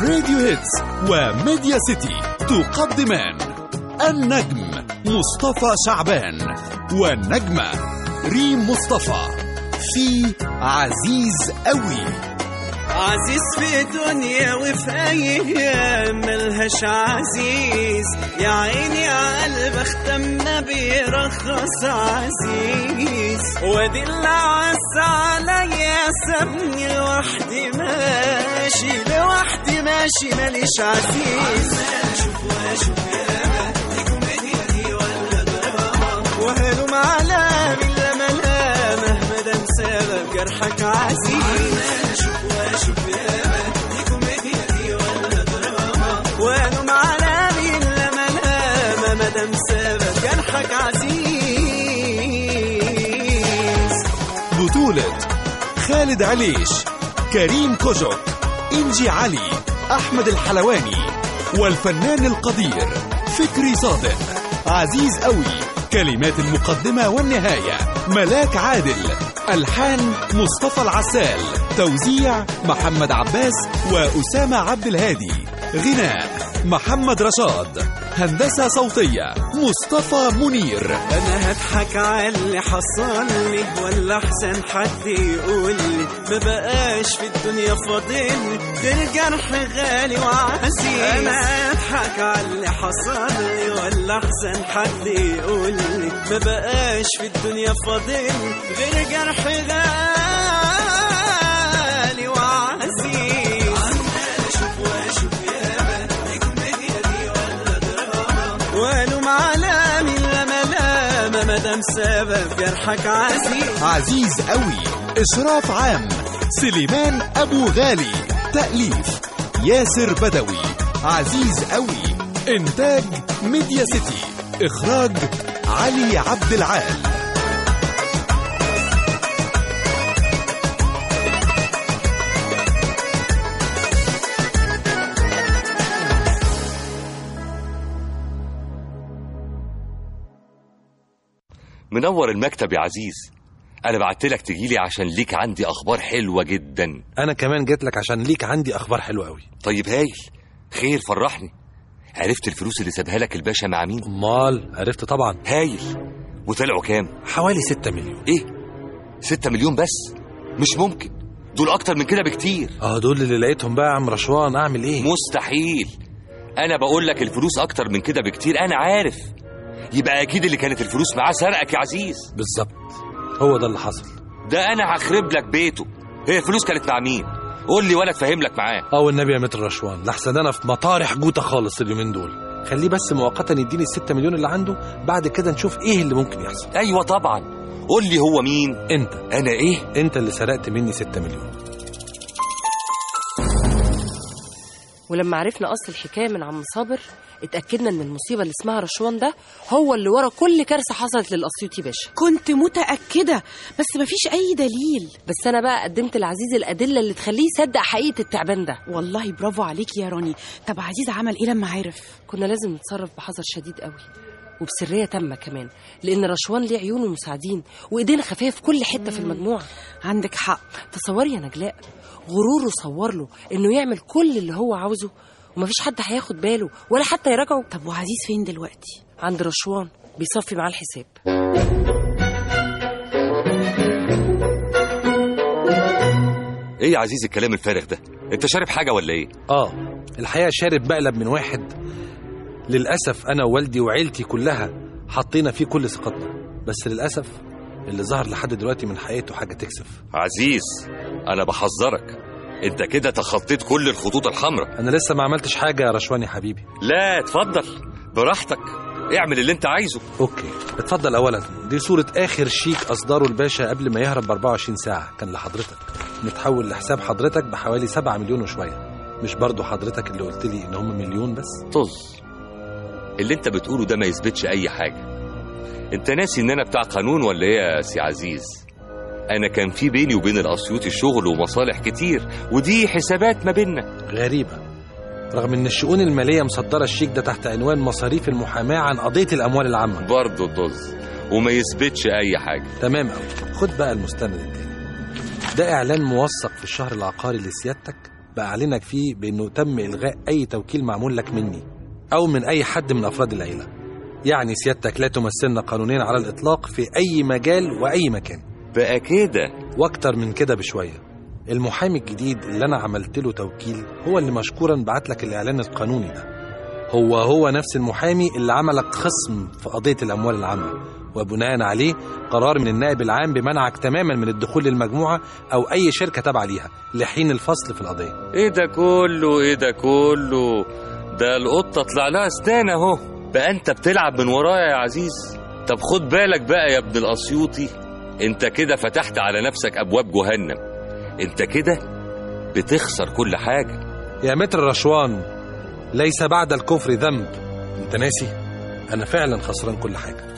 راديو هيتس وميديا سيتي تقدمان النجم مصطفى شعبان والنجمة ريم مصطفى في عزيز قوي عزيز في دنيا وفي ايام ملهاش عزيز يا عيني على قلب اختمنا بيرخص عزيز وادي اللي عز عليا سابني لوحدي ماشي لوحدي ماشي ماليش عزيز وهلم على من لما لا مهما دام سبب جرحك عزيز وهلم على من لما لا مهما دام سبب جرحك عزيز بطولة خالد عليش كريم كوجك إنجي علي أحمد الحلواني والفنان القدير فكري صادق عزيز قوي كلمات المقدمة والنهاية ملاك عادل ألحان مصطفى العسال توزيع محمد عباس وأسامة عبد الهادي غناء محمد رشاد هندسة صوتية مصطفى منير انا هضحك على اللي حصل لي ولا احسن حد يقول لي ما بقاش في الدنيا فاضل غير جرح غالي وعزيز انا هضحك على اللي حصل لي ولا احسن حد يقول لي ما بقاش في الدنيا فاضل غير جرح غالي وعزيز والوم على من لما لام مدام سبب جرحك عزيز عزيز قوي إشراف عام سليمان أبو غالي تأليف ياسر بدوي عزيز قوي إنتاج ميديا سيتي إخراج علي عبد العال منور المكتب يا عزيز انا بعت لك تجيلي عشان ليك عندي اخبار حلوه جدا انا كمان جيت لك عشان ليك عندي اخبار حلوه قوي طيب هايل خير فرحني عرفت الفلوس اللي سابها لك الباشا مع مين امال عرفت طبعا هايل وطلعوا كام حوالي 6 مليون ايه ستة مليون بس مش ممكن دول اكتر من كده بكتير اه دول اللي لقيتهم بقى يا عم رشوان اعمل ايه مستحيل انا بقول لك الفلوس اكتر من كده بكتير انا عارف يبقى اكيد اللي كانت الفلوس معاه سرقك يا عزيز بالظبط هو ده اللي حصل ده انا هخرب لك بيته هي الفلوس كانت مع مين قول لي ولا افهم لك معاه اه والنبي يا متر رشوان لحسن انا في مطارح جوته خالص اليومين دول خليه بس مؤقتا يديني الستة مليون اللي عنده بعد كده نشوف ايه اللي ممكن يحصل ايوه طبعا قول لي هو مين انت انا ايه انت اللي سرقت مني 6 مليون ولما عرفنا اصل الحكايه من عم صابر اتاكدنا ان المصيبه اللي اسمها رشوان ده هو اللي ورا كل كارثه حصلت للاسيوطي باشا كنت متأكدة بس مفيش أي دليل بس انا بقى قدمت لعزيز الادله اللي تخليه يصدق حقيقه التعبان ده والله برافو عليك يا راني طب عزيز عمل إيه لما عرف كنا لازم نتصرف بحذر شديد قوي وبسريه تامه كمان لان رشوان ليه عيون ومساعدين وايدينا خفيه في كل حته في المجموعه عندك حق تصوري يا نجلاء غروره صور له انه يعمل كل اللي هو عاوزه ومفيش حد هياخد باله ولا حتى يراجعه طب وعزيز فين دلوقتي عند رشوان بيصفي معاه الحساب ايه يا عزيز الكلام الفارغ ده انت شارب حاجه ولا ايه اه الحقيقه شارب مقلب من واحد للاسف انا ووالدي وعيلتي كلها حطينا فيه كل ثقتنا بس للاسف اللي ظهر لحد دلوقتي من حقيقته حاجه تكسف عزيز انا بحذرك انت كده تخطيت كل الخطوط الحمراء انا لسه ما عملتش حاجه يا رشوان يا حبيبي لا اتفضل براحتك اعمل اللي انت عايزه اوكي اتفضل اولا دي صوره اخر شيك اصدره الباشا قبل ما يهرب ب 24 ساعه كان لحضرتك متحول لحساب حضرتك بحوالي 7 مليون وشويه مش برضو حضرتك اللي قلت لي ان هم مليون بس طز اللي انت بتقوله ده ما يثبتش اي حاجه انت ناسي ان انا بتاع قانون ولا ايه يا سي عزيز انا كان في بيني وبين الاسيوطي شغل ومصالح كتير ودي حسابات ما بيننا غريبه رغم ان الشؤون الماليه مصدره الشيك ده تحت عنوان مصاريف المحاماه عن قضيه الاموال العامه برضه طز وما يثبتش اي حاجه تمام قوي خد بقى المستند التاني ده اعلان موثق في الشهر العقاري لسيادتك بأعلنك فيه بأنه تم إلغاء أي توكيل معمول لك مني أو من أي حد من أفراد العيلة يعني سيادتك لا تمثلنا قانونيا على الإطلاق في أي مجال وأي مكان بقى كده واكتر من كده بشويه المحامي الجديد اللي انا عملت له توكيل هو اللي مشكورا بعت لك الاعلان القانوني ده هو هو نفس المحامي اللي عملك خصم في قضيه الاموال العامه وبناء عليه قرار من النائب العام بمنعك تماما من الدخول للمجموعه او اي شركه تابعه ليها لحين الفصل في القضيه ايه ده كله ايه ده كله ده القطه طلع لها اسنان اهو بقى انت بتلعب من ورايا يا عزيز طب خد بالك بقى يا ابن الاسيوطي انت كده فتحت على نفسك ابواب جهنم انت كده بتخسر كل حاجه يا متر رشوان ليس بعد الكفر ذنب انت ناسي انا فعلا خسران كل حاجه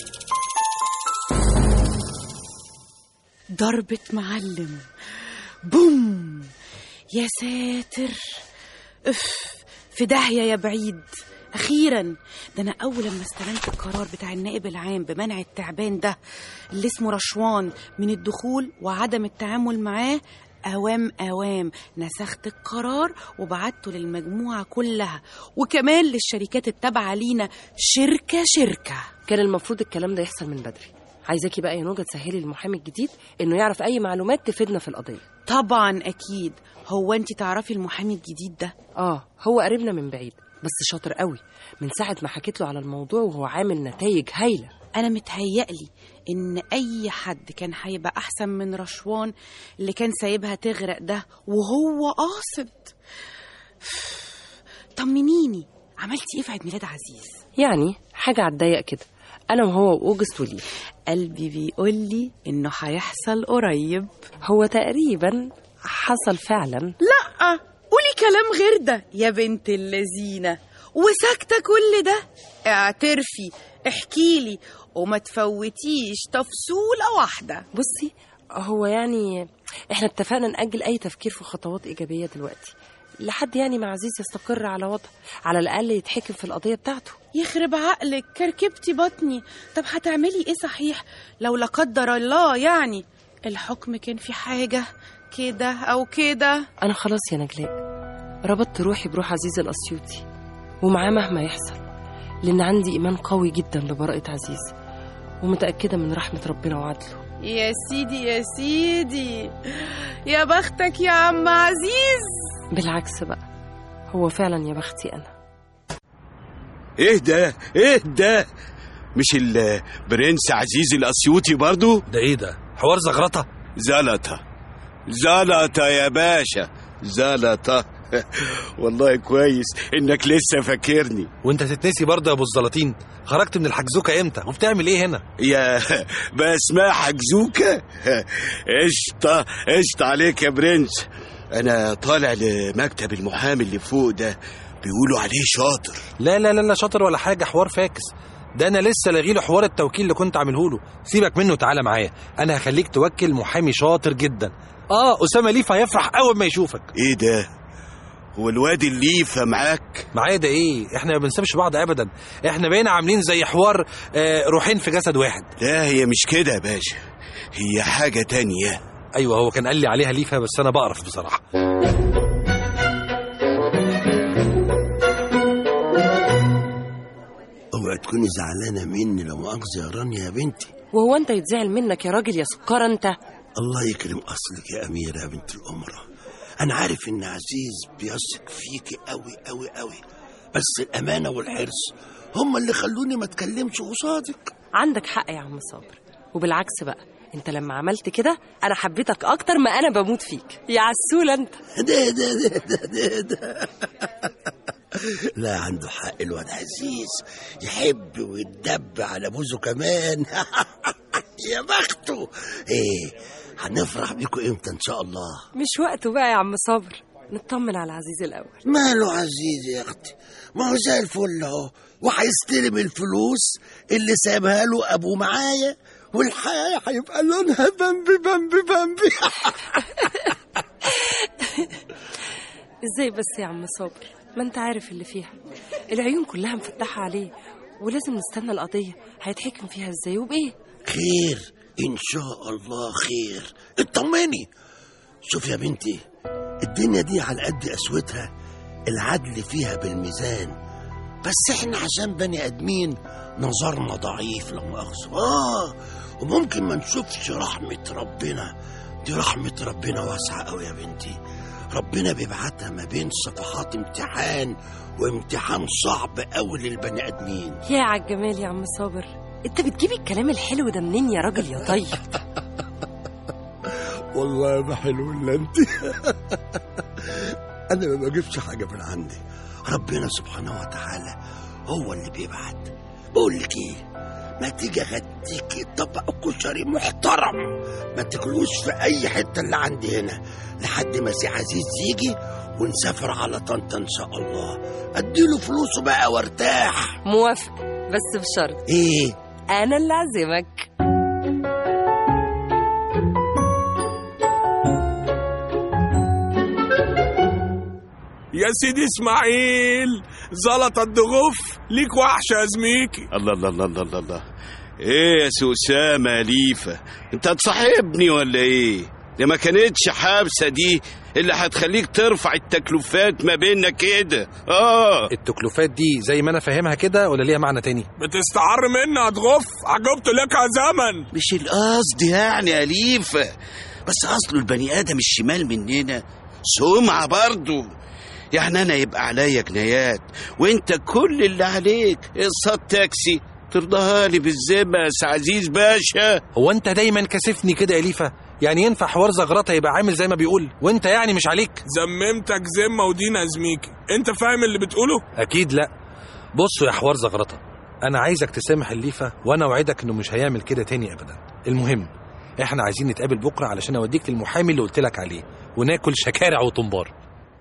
ضربة معلم بوم يا ساتر اف في داهية يا بعيد أخيرا ده أنا أول لما استلمت القرار بتاع النائب العام بمنع التعبان ده اللي اسمه رشوان من الدخول وعدم التعامل معاه أوام أوام نسخت القرار وبعته للمجموعة كلها وكمان للشركات التابعة لينا شركة شركة كان المفروض الكلام ده يحصل من بدري عايزاكي بقى يا نوجة تسهلي للمحامي الجديد انه يعرف اي معلومات تفيدنا في القضيه طبعا أكيد هو أنت تعرفي المحامي الجديد ده اه هو قريبنا من بعيد بس شاطر قوي من ساعه ما حكيت له على الموضوع وهو عامل نتائج هايله أنا متهيألي إن أي حد كان هيبقى أحسن من رشوان اللي كان سايبها تغرق ده وهو قاصد طمنيني عملتي إيه في عيد ميلاد عزيز؟ يعني حاجه على الضيق كده انا وهو واوجست وليه قلبي بيقول لي إنه هيحصل قريب هو تقريبا حصل فعلا لأ قولي كلام غير ده يا بنت اللذينة وساكتة كل ده اعترفي احكيلي وما تفوتيش تفصولة واحدة بصي هو يعني احنا اتفقنا نأجل اي تفكير في خطوات ايجابيه دلوقتي لحد يعني ما عزيز يستقر على وضع على الاقل يتحكم في القضيه بتاعته يخرب عقلك كركبتي بطني طب هتعملي ايه صحيح لو لا قدر الله يعني الحكم كان في حاجة كده أو كده انا خلاص يا نجلاء ربطت روحي بروح عزيز الاسيوطي ومعاه مهما يحصل لان عندي ايمان قوي جدا ببراءه عزيز ومتاكده من رحمه ربنا وعدله يا سيدي يا سيدي يا بختك يا عم عزيز بالعكس بقى هو فعلا يا بختي انا ايه ده ايه ده مش البرنس عزيز الاسيوطي برضو ده ايه ده حوار زغرطه زلطة زلطة يا باشا زلطة والله كويس انك لسه فاكرني وانت تتنسي برضه يا ابو الزلاطين خرجت من الحجزوكه امتى وبتعمل ايه هنا يا بسمع حجزوكة قشطة قشطة عليك يا برنس انا طالع لمكتب المحامي اللي فوق ده بيقولوا عليه شاطر لا لا لا لا شاطر ولا حاجه حوار فاكس ده انا لسه لاغي له حوار التوكيل اللي كنت عامله له سيبك منه تعالى معايا انا هخليك توكل محامي شاطر جدا اه اسامه ليف هيفرح اول ما يشوفك ايه ده هو الواد الليفة معاك معايا ده ايه احنا ما بنسيبش بعض ابدا احنا بقينا عاملين زي حوار آه روحين في جسد واحد لا هي مش كده يا باشا هي حاجة تانية ايوه هو كان قال لي عليها ليفه بس انا بقرف بصراحه اوعي تكوني زعلانه مني لا مؤاخذه يا رانيا يا بنتي وهو انت يتزعل منك يا راجل يا سكر انت الله يكرم اصلك يا اميره يا بنت الامراء انا عارف ان عزيز بيثق فيكي قوي قوي قوي بس الامانه والحرص هما اللي خلوني ما اتكلمش قصادك عندك حق يا عم صابر وبالعكس بقى انت لما عملت كده انا حبيتك اكتر ما انا بموت فيك يا عسول انت ده ده ده ده, ده, ده. لا عنده حق الواد عزيز يحب ويتدب على بوزه كمان يا بخته ايه هنفرح بيكم امتى ان شاء الله مش وقته بقى يا عم صابر نطمن على عزيز الاول ماله عزيز يا اختي ما هو زي الفل اهو وهيستلم الفلوس اللي سايبها له ابوه معايا والحياه هيبقى لونها بامبي بامبي بامبي ازاي بس يا عم صابر ما انت عارف اللي فيها العيون كلها مفتحة عليه ولازم نستنى القضية هيتحكم فيها ازاي وبايه خير ان شاء الله خير اطمني شوف يا بنتي الدنيا دي على قد قسوتها العدل فيها بالميزان بس احنا عشان بني ادمين نظرنا ضعيف لا مؤاخذة اه وممكن ما نشوفش رحمة ربنا دي رحمة ربنا واسعة قوي يا بنتي ربنا بيبعتها ما بين صفحات امتحان وامتحان صعب قوي للبني ادمين يا عالجمال يا عم صابر انت بتجيب الكلام الحلو ده منين يا راجل يا طيب والله ما حلو الا انت انا ما بجيبش حاجه من عندي ربنا سبحانه وتعالى هو اللي بيبعت بقول لك ايه ما تيجي اغديكي طبق كشري محترم ما تاكلوش في اي حته اللي عندي هنا لحد ما سي عزيز يجي ونسافر على طنطا ان شاء الله اديله فلوسه بقى وارتاح موافق بس بشرط ايه انا اللي اعزمك يا سيدي اسماعيل زلط الضغوف ليك وحشه يا زميكي الله الله الله الله الله, الله. ايه يا سي اسامه يا ليفه انت هتصاحبني ولا ايه دي ما كانتش حابسه دي اللي هتخليك ترفع التكلفات ما بيننا كده اه التكلفات دي زي ما انا فاهمها كده ولا ليها معنى تاني بتستعر مني هتغف عجبت لك يا زمن مش القصد يعني يا ليفه بس اصله البني ادم الشمال مننا سمعه برضه يعني انا يبقى عليا جنايات وانت كل اللي عليك قصاد تاكسي ترضاها لي بالذمه يا سي عزيز باشا هو انت دايما كاسفني كده يا ليفا يعني ينفع حوار زغرطه يبقى عامل زي ما بيقول وانت يعني مش عليك زممتك ذمه ودين يا زميكي انت فاهم اللي بتقوله اكيد لا بصوا يا حوار زغرطه انا عايزك تسامح الليفه وانا اوعدك انه مش هيعمل كده تاني ابدا المهم احنا عايزين نتقابل بكره علشان اوديك للمحامي اللي قلت لك عليه وناكل شكارع وطنبار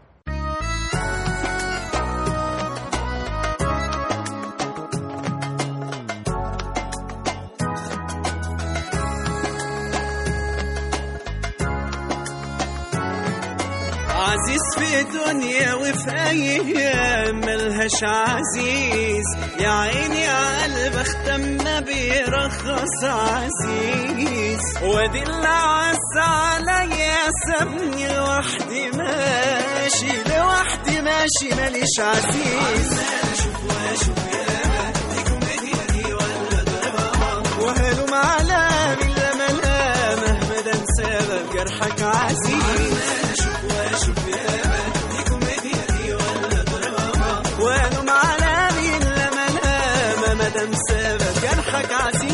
عزيز في دنيا وفي ايام ملهاش عزيز يا عيني يا قلب اختمنا بيرخص عزيز وادي اللي عز عليا سابني لوحدي ماشي لوحدي ماشي ماليش عزيز وهلم على بلا ملامه مدام سبب جرحك عزيز وهلم على بلا ملامه مدام سبب جرحك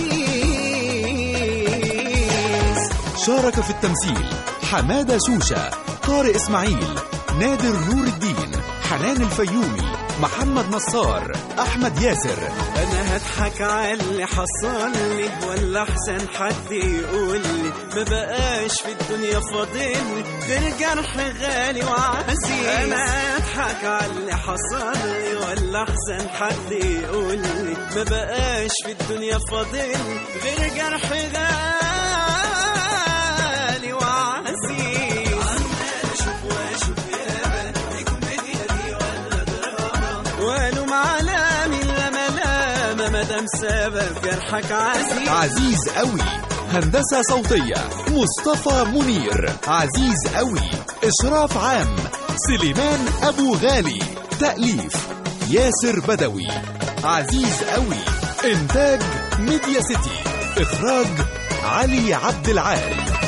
عزيز شارك في التمثيل حمادة شوشة طارق إسماعيل نادر نور الدين حنان الفيومي محمد نصار أحمد ياسر انا هضحك على اللي حصل لي ولا احسن حد يقول لي ما بقاش في الدنيا فاضل غير جرح غالي وعزيز انا هضحك على اللي حصل لي ولا احسن حد يقول لي ما بقاش في الدنيا فاضل غير جرح غالي وعزيز والوم على من لما لما مدام سبب جرحك عزيز عزيز قوي هندسة صوتية مصطفى منير عزيز قوي إشراف عام سليمان أبو غالي تأليف ياسر بدوي عزيز قوي إنتاج ميديا سيتي إخراج علي عبد العال